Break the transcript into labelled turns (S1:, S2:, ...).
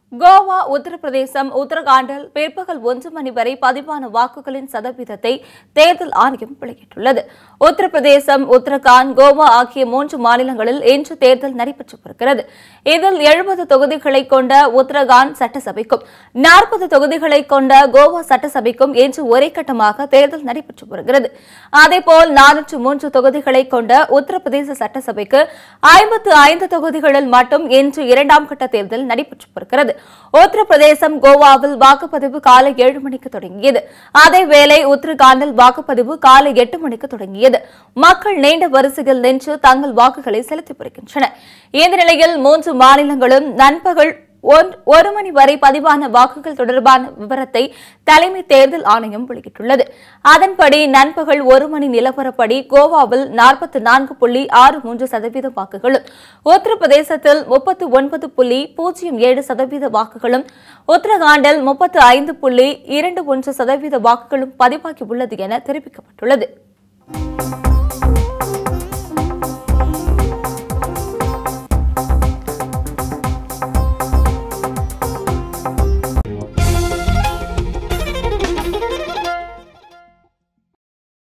S1: கோவா உத்தரப்பிரதேசம் உத்தரகாண்டில் பிற்பகல் ஒன்று மணி வரை பதிவான வாக்குகளின் சதவீதத்தை தேர்தல் ஆணையம் வெளியிட்டுள்ளது உத்தரப்பிரதேசம் உத்தரகாண்ட் கோவா ஆகிய மூன்று மாநிலங்களில் இன்று தேர்தல் நடைபெற்று வருகிறது இதில் எழுபது தொகுதிகளை கொண்ட உத்தரகாண்ட் சட்டசபைக்கும் நாற்பது தொகுதிகளை கொண்ட கோவா சட்டசபைக்கும் இன்று ஒரே கட்டமாக தேர்தல் நடைபெற்று வருகிறது அதேபோல் நானூற்று மூன்று தொகுதிகளை கொண்ட உத்தரப்பிரதேச சட்டசபைக்கு ஐம்பத்து ஐந்து தொகுதிகளில் மட்டும் இன்று இரண்டாம் கட்ட தேர்தல் நடைபெற்று வருகிறது உத்தரப்பிரதேசம் கோவாவில் வாக்குப்பதிவு காலை ஏழு மணிக்கு தொடங்கியது அதேவேளை உத்தரகாண்டில் வாக்குப்பதிவு காலை எட்டு மணிக்கு தொடங்கியது மக்கள் நீண்ட வரிசையில் நின்று தங்கள் வாக்குகளை செலுத்தி வருகின்றனர் இந்த நிலையில் மூன்று மாநிலங்களும் நண்பகல் ஒன்- ஒரு மணி வரை பதிவான வாக்குகள் தொடர்பான விவரத்தை தலைமை தேர்தல் ஆணையம் வெளியிட்டுள்ளது அதன்படி நண்பகல் ஒரு மணி நிலவரப்படி கோவாவில் நாற்பத்தி நான்கு புள்ளி ஆறு மூன்று சதவீத வாக்குகளும் உத்தரப்பிரதேசத்தில் முப்பத்து ஒன்பது புள்ளி பூஜ்ஜியம் ஏழு சதவீத வாக்குகளும் உத்தரகாண்டில் முப்பத்து ஐந்து புள்ளி இரண்டு ஒன்று சதவீத வாக்குகளும் பதிவாகியுள்ளது என தெரிவிக்கப்பட்டுள்ளது